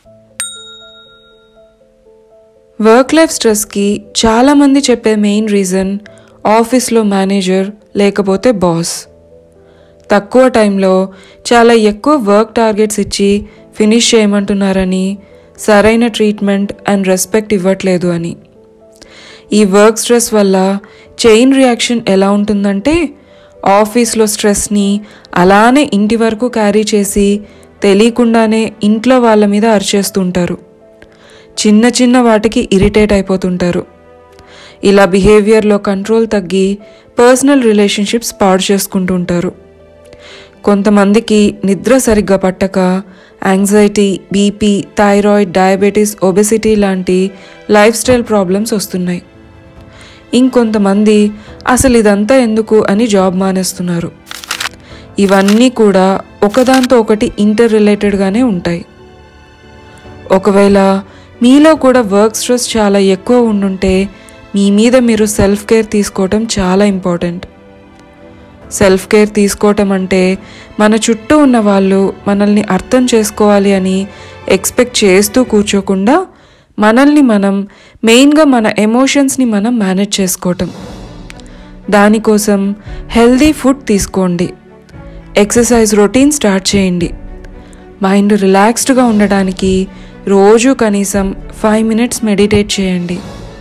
work life స్ట్రెస్కి చాలామంది చెప్పే మెయిన్ రీజన్ ఆఫీస్లో మేనేజర్ లేకపోతే బాస్ తక్కువ టైంలో చాలా ఎక్కువ వర్క్ టార్గెట్స్ ఇచ్చి ఫినిష్ చేయమంటున్నారని సరైన ట్రీట్మెంట్ అండ్ రెస్పెక్ట్ ఇవ్వట్లేదు అని ఈ వర్క్ స్ట్రెస్ వల్ల చైన్ రియాక్షన్ ఎలా ఉంటుందంటే ఆఫీస్లో స్ట్రెస్ని అలానే ఇంటి వరకు క్యారీ చేసి తెలియకుండానే ఇంట్లో వాళ్ళ మీద అరిచేస్తుంటారు చిన్న చిన్న వాటికి ఇరిటేట్ అయిపోతుంటారు ఇలా బిహేవియర్లో కంట్రోల్ తగ్గి పర్సనల్ రిలేషన్షిప్స్ పాడు చేసుకుంటుంటారు కొంతమందికి నిద్ర సరిగ్గా పట్టక anxiety BP thyroid diabetes obesity లాంటి లైఫ్ స్టైల్ ప్రాబ్లమ్స్ వస్తున్నాయి ఇంకొంతమంది అసలు ఇదంతా ఎందుకు అని జాబ్ మానేస్తున్నారు ఇవన్నీ కూడా ఒకదాంతో ఒకటి ఇంటర్ రిలేటెడ్గానే ఉంటాయి ఒకవేళ మీలో కూడా వర్క్ స్ట్రెస్ చాలా ఎక్కువ ఉండుంటే మీ మీద మీరు సెల్ఫ్ కేర్ తీసుకోవటం చాలా ఇంపార్టెంట్ సెల్ఫ్ కేర్ తీసుకోవటం అంటే మన చుట్టూ ఉన్న వాళ్ళు మనల్ని అర్థం చేసుకోవాలి అని ఎక్స్పెక్ట్ చేస్తూ కూర్చోకుండా మనల్ని మనం మెయిన్గా మన ఎమోషన్స్ని మనం మేనేజ్ చేసుకోవటం దానికోసం హెల్దీ ఫుడ్ తీసుకోండి ఎక్సర్సైజ్ రొటీన్ స్టార్ట్ చేయండి మైండ్ రిలాక్స్డ్గా ఉండడానికి రోజు కనీసం ఫైవ్ మినిట్స్ మెడిటేట్ చేయండి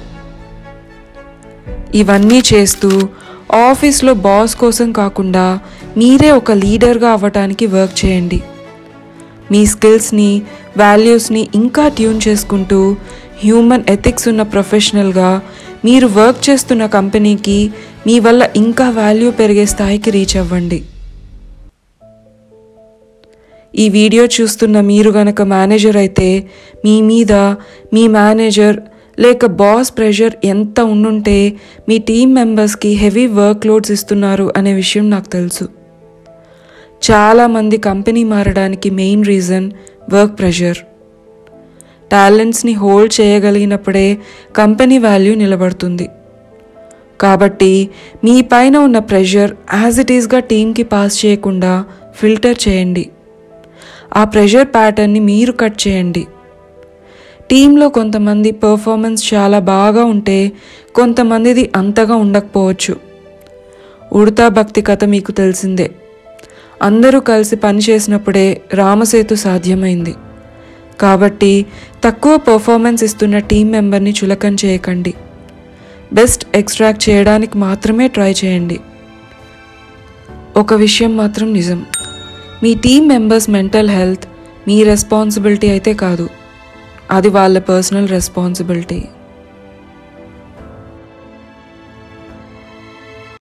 ఇవన్నీ చేస్తూ ఆఫీస్లో బాస్ కోసం కాకుండా మీరే ఒక లీడర్గా అవ్వటానికి వర్క్ చేయండి మీ స్కిల్స్ని వాల్యూస్ని ఇంకా ట్యూన్ చేసుకుంటూ హ్యూమన్ ఎథిక్స్ ఉన్న ప్రొఫెషనల్గా మీరు వర్క్ చేస్తున్న కంపెనీకి మీ వల్ల ఇంకా వాల్యూ పెరిగే స్థాయికి రీచ్ అవ్వండి ఈ వీడియో చూస్తున్న మీరు గనక మేనేజర్ అయితే మీ మీద మీ మేనేజర్ లేక బాస్ ప్రెషర్ ఎంత ఉండుంటే మీ టీం మెంబర్స్కి హెవీ వర్క్ లోడ్స్ ఇస్తున్నారు అనే విషయం నాకు తెలుసు చాలామంది కంపెనీ మారడానికి మెయిన్ రీజన్ వర్క్ ప్రెషర్ టాలెంట్స్ని హోల్డ్ చేయగలిగినప్పుడే కంపెనీ వాల్యూ నిలబడుతుంది కాబట్టి మీ పైన ఉన్న ప్రెషర్ యాజ్ ఇట్ ఈస్గా టీంకి పాస్ చేయకుండా ఫిల్టర్ చేయండి ఆ ప్రెషర్ ప్యాటర్న్ని మీరు కట్ చేయండి టీంలో కొంతమంది పర్ఫార్మెన్స్ చాలా బాగా ఉంటే కొంతమందిది అంతగా ఉండకపోవచ్చు ఉడతా భక్తి కథ మీకు తెలిసిందే అందరూ కలిసి పనిచేసినప్పుడే రామసేతు సాధ్యమైంది కాబట్టి తక్కువ పర్ఫార్మెన్స్ ఇస్తున్న టీం మెంబర్ని చులకన చేయకండి బెస్ట్ ఎక్స్ట్రాక్ట్ చేయడానికి మాత్రమే ట్రై చేయండి ఒక విషయం మాత్రం నిజం మీ టీం మెంబర్స్ మెంటల్ హెల్త్ మీ రెస్పాన్సిబిలిటీ అయితే కాదు అది వాళ్ళ పర్సనల్ రెస్పాన్సిబిలిటీ